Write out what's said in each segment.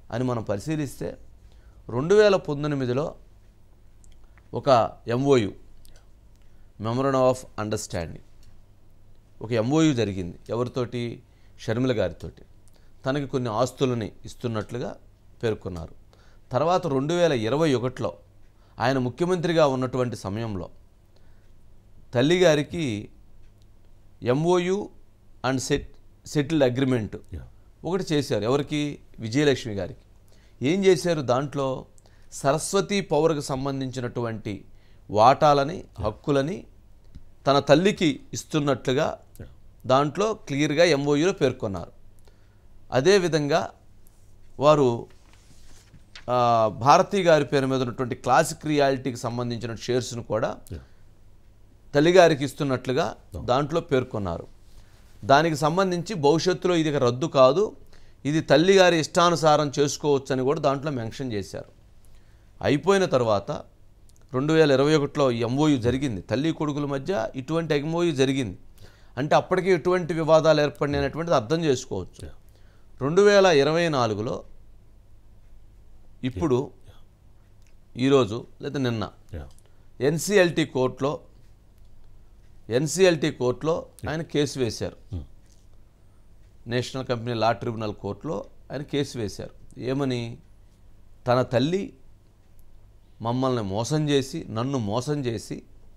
అని మనం పరిశీలిస్తే రెండు వేల పంతొమ్మిదిలో ఒక ఎంఓయు మెమోరన్ ఆఫ్ అండర్స్టాండింగ్ ఒక ఎంఓయు జరిగింది ఎవరితోటి షర్మిల గారితోటి తనకి కొన్ని ఆస్తులని ఇస్తున్నట్లుగా పేర్కొన్నారు తర్వాత రెండు వేల ఇరవై ఒకటిలో ఆయన ముఖ్యమంత్రిగా ఉన్నటువంటి సమయంలో తల్లిగారికి MOU and set settled agreement ఒకటి చేశారు ఎవరికి విజయలక్ష్మి గారికి ఏం చేశారు దాంట్లో సరస్వతి పవర్కి సంబంధించినటువంటి వాటాలని హక్కులని తన తల్లికి ఇస్తున్నట్లుగా దాంట్లో క్లియర్గా ఎంఓయూలో పేర్కొన్నారు అదేవిధంగా వారు ఆ, భారతి గారి పేరు మీద ఉన్నటువంటి క్లాసిక్ రియాలిటీకి సంబంధించిన షేర్స్ను కూడా తల్లిగారికి ఇస్తున్నట్లుగా దాంట్లో పేర్కొన్నారు దానికి సంబంధించి భవిష్యత్తులో ఇది ఇక రద్దు కాదు ఇది తల్లిగారి ఇష్టానుసారం చేసుకోవచ్చని కూడా దాంట్లో మెన్షన్ చేశారు అయిపోయిన తర్వాత రెండు వేల ఇరవై ఒకటిలో ఎంఓయు జరిగింది తల్లి కొడుకుల మధ్య ఇటువంటి ఎంఓయు జరిగింది అంటే అప్పటికే ఎటువంటి వివాదాలు ఏర్పడినాయి అనేటువంటిది అర్థం చేసుకోవచ్చు రెండు వేల ఇరవై నాలుగులో ఇప్పుడు ఈరోజు లేదా నిన్న ఎన్సిఎల్టీ కోర్టులో ఎన్సిఎల్టీ కోర్టులో ఆయన కేసు వేశారు నేషనల్ కంపెనీ లా ట్రిబ్యునల్ కోర్టులో ఆయన కేసు వేశారు ఏమని తన తల్లి మమ్మల్ని మోసం చేసి నన్ను మోసం చేసి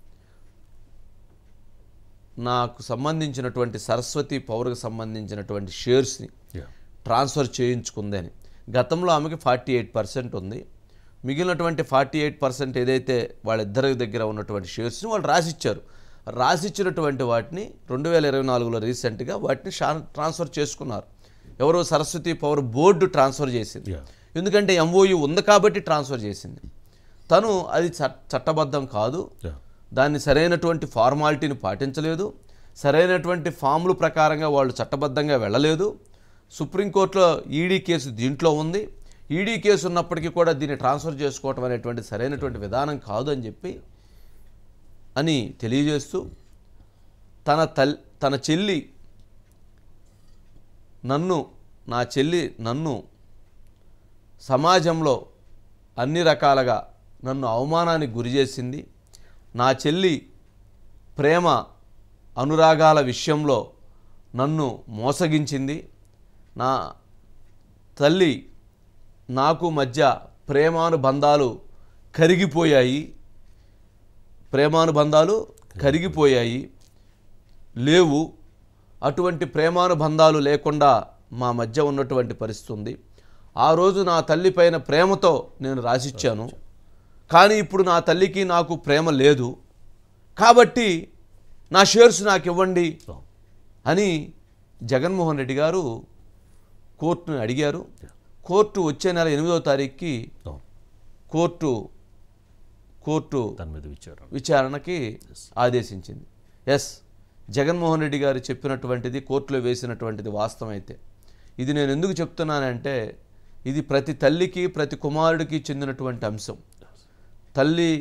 నాకు సంబంధించినటువంటి సరస్వతి పవర్కి సంబంధించినటువంటి షేర్స్ని ట్రాన్స్ఫర్ చేయించుకుందని గతంలో ఆమెకి ఫార్టీ ఎయిట్ పర్సెంట్ ఉంది మిగిలినటువంటి ఫార్టీ ఎయిట్ పర్సెంట్ ఏదైతే వాళ్ళిద్దరి దగ్గర ఉన్నటువంటి షేర్స్ని వాళ్ళు రాసిచ్చారు రాసిచ్చినటువంటి వాటిని రెండు వేల ఇరవై నాలుగులో రీసెంట్గా వాటిని షా- ట్రాన్స్ఫర్ చేసుకున్నారు ఎవరో సరస్వతి పవర్ బోర్డు ట్రాన్స్ఫర్ చేసింది Yeah. ఎందుకంటే ఎంఓయు ఉంది కాబట్టి ట్రాన్స్ఫర్ చేసింది తను అది చ- చట్టబద్ధం కాదు దాన్ని సరైనటువంటి ఫార్మాలిటీని పాటించలేదు సరైనటువంటి ఫామ్లు ప్రకారంగా వాళ్ళు చట్టబద్ధంగా వెళ్ళలేదు సుప్రీంకోర్టులో ఈడీ కేసు దీంట్లో ఉంది ఈడీ కేసు ఉన్నప్పటికీ కూడా దీన్ని ట్రాన్స్ఫర్ చేసుకోవటం అనేటువంటి సరైనటువంటి విధానం కాదు అని చెప్పి అని తెలియజేస్తూ తన తల్ తన చెల్లి నన్ను నా చెల్లి నన్ను సమాజంలో అన్ని రకాలుగా నన్ను అవమానానికి గురి చేసింది నా చెల్లి ప్రేమ అనురాగాల విషయంలో నన్ను మోసగించింది నా తల్లి నాకు మధ్య ప్రేమానుబంధాలు కరిగిపోయాయి ప్రేమానుబంధాలు కరిగిపోయాయి లేవు అటువంటి ప్రేమానుబంధాలు లేకుండా మా మధ్య ఉన్నటువంటి పరిస్థితి ఉంది ఆ రోజు నా తల్లి పైన ప్రేమతో నేను రాసిచ్చాను కానీ ఇప్పుడు నా తల్లికి నాకు ప్రేమ లేదు కాబట్టి నా షేర్స్ నాకు ఇవ్వండి అని జగన్మోహన్ రెడ్డి గారు కోర్టును అడిగారు కోర్టు వచ్చే నెల ఎనిమిదవ తారీఖుకి కోర్టు కోర్టు దాని మీద విచారణ విచారణకి ఆదేశించింది ఎస్ జగన్మోహన్ రెడ్డి గారు చెప్పినటువంటిది కోర్టులో వేసినటువంటిది వాస్తవమైతే ఇది నేను ఎందుకు చెప్తున్నానంటే ఇది ప్రతి తల్లికి ప్రతి కుమారుడికి చెందినటువంటి అంశం తల్లి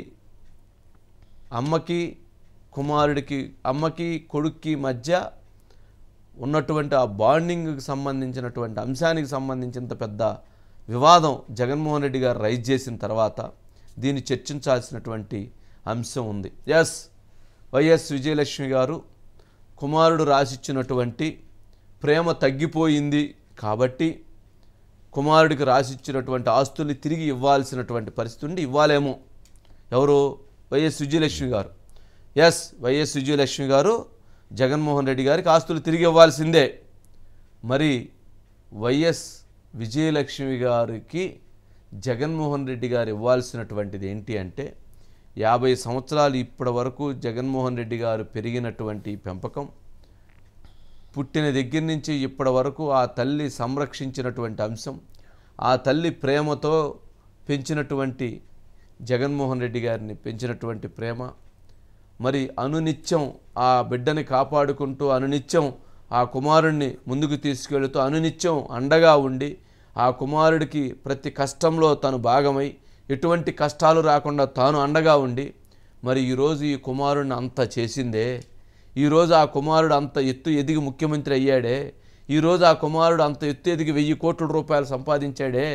అమ్మకి కుమారుడికి అమ్మకి కొడుక్కి మధ్య ఉన్నటువంటి ఆ బాండింగ్కి సంబంధించినటువంటి అంశానికి సంబంధించినంత పెద్ద వివాదం జగన్మోహన్ రెడ్డి గారు రైజ్ చేసిన తర్వాత దీన్ని చర్చించాల్సినటువంటి అంశం ఉంది ఎస్ వైఎస్ విజయలక్ష్మి గారు కుమారుడు రాసిచ్చినటువంటి ప్రేమ తగ్గిపోయింది కాబట్టి కుమారుడికి రాసిచ్చినటువంటి ఆస్తుల్ని తిరిగి ఇవ్వాల్సినటువంటి పరిస్థితి ఉండి ఇవ్వాలేమో ఎవరు వైఎస్ విజయలక్ష్మి గారు ఎస్ వైఎస్ విజయలక్ష్మి గారు జగన్మోహన్ రెడ్డి గారికి ఆస్తులు తిరిగి ఇవ్వాల్సిందే మరి వైఎస్ విజయలక్ష్మి గారికి జగన్మోహన్ రెడ్డి గారు ఇవ్వాల్సినటువంటిది ఏంటి అంటే యాభై సంవత్సరాలు ఇప్పటి వరకు జగన్మోహన్ రెడ్డి గారు పెరిగినటువంటి పెంపకం పుట్టిన దగ్గర నుంచి ఇప్పటి వరకు ఆ తల్లి సంరక్షించినటువంటి అంశం ఆ తల్లి ప్రేమతో పెంచినటువంటి జగన్మోహన్ రెడ్డి గారిని పెంచినటువంటి ప్రేమ మరి అనునిత్యం ఆ బిడ్డని కాపాడుకుంటూ అనునిత్యం ఆ కుమారుణ్ణి ముందుకు తీసుకెళ్తూ అనునిత్యం అండగా ఉండి ఆ కుమారుడికి ప్రతి కష్టంలో తను భాగమై ఎటువంటి కష్టాలు రాకుండా తాను అండగా ఉండి మరి ఈరోజు ఈ కుమారుడిని అంత చేసిందే ఈరోజు ఆ కుమారుడు అంత ఎత్తు ఎదిగి ముఖ్యమంత్రి అయ్యాడే ఈరోజు ఆ కుమారుడు అంత ఎత్తు ఎదిగి వెయ్యి కోట్ల రూపాయలు సంపాదించాడే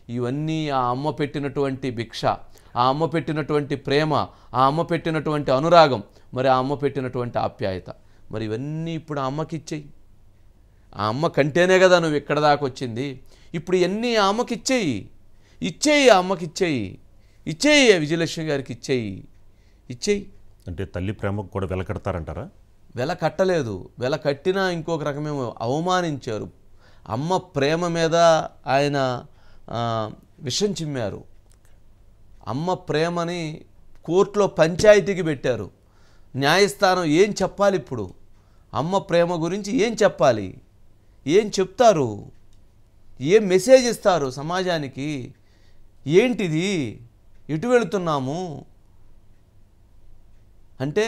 ఇవన్నీ ఆ అమ్మ పెట్టినటువంటి భిక్ష ఆ అమ్మ పెట్టినటువంటి ప్రేమ ఆ అమ్మ పెట్టినటువంటి అనురాగం మరి ఆ అమ్మ పెట్టినటువంటి ఆప్యాయత మరి ఇవన్నీ ఇప్పుడు ఆ అమ్మకి ఇచ్చేయి ఆ అమ్మ కంటేనే కదా నువ్వు ఇక్కడ దాకా వచ్చింది ఇప్పుడు ఇవన్నీ ఆ అమ్మకి ఇచ్చేయి ఇచ్చేయి ఆ అమ్మకి ఇచ్చేయి ఇచ్చేయి ఆ విజయలక్ష్మి గారికి ఇచ్చేయి ఇచ్చేయి అంటే తల్లి ప్రేమకు కూడా వెలకడతారంటారా వెల కట్టలేదు వెల కట్టినా ఇంకొక రకమేమో అవమానించారు అమ్మ ప్రేమ మీద ఆయన ఆ, విషం చిమ్మారు అమ్మ ప్రేమని కోర్టులో పంచాయతీకి పెట్టారు న్యాయస్థానం ఏం చెప్పాలి ఇప్పుడు అమ్మ ప్రేమ గురించి ఏం చెప్పాలి ఏం చెప్తారు ఏం మెసేజ్ ఇస్తారు సమాజానికి ఏంటిది ఎటు వెళుతున్నాము అంటే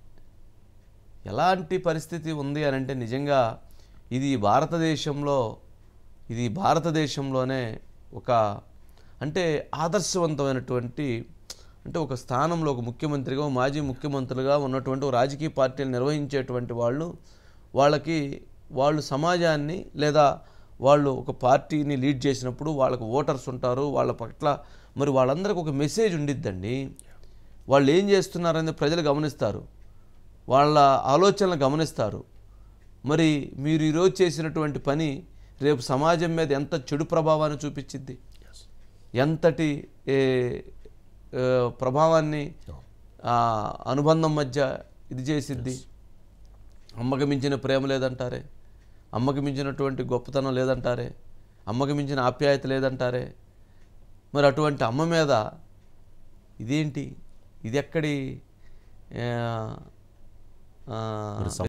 ఎలాంటి పరిస్థితి ఉంది అని అంటే నిజంగా ఇది భారతదేశంలో ఇది భారతదేశంలోనే ఒక అంటే ఆదర్శవంతమైనటువంటి అంటే ఒక స్థానంలో ఒక ముఖ్యమంత్రిగా ఓ మాజీ ముఖ్యమంత్రులుగా ఉన్నటువంటి ఓ రాజకీయ పార్టీలు నిర్వహించేటువంటి వాళ్ళు వాళ్ళకి వాళ్ళు సమాజాన్ని లేదా వాళ్ళు ఒక పార్టీని లీడ్ చేసినప్పుడు వాళ్ళకు ఓటర్స్ ఉంటారు వాళ్ళ పట్ల మరి వాళ్ళందరికీ ఒక మెసేజ్ ఉండిద్దండి వాళ్ళు ఏం చేస్తున్నారనేది ప్రజలు గమనిస్తారు వాళ్ళ ఆలోచనలు గమనిస్తారు మరి మీరు ఈరోజు చేసినటువంటి పని రేపు సమాజం మీద ఎంత చెడు ప్రభావాన్ని చూపించింది ఎంతటి ఏ, ఏ, ప్రభావాన్ని ఆ, అనుబంధం మధ్య ఇది చేసిద్ది అమ్మకి మించిన ప్రేమ లేదంటారే అమ్మకి మించినటువంటి గొప్పతనం లేదంటారే అమ్మకి మించిన ఆప్యాయత లేదంటారే మరి అటువంటి అమ్మ మీద ఇదేంటి ఇది ఎక్కడి ఆ, ఆ,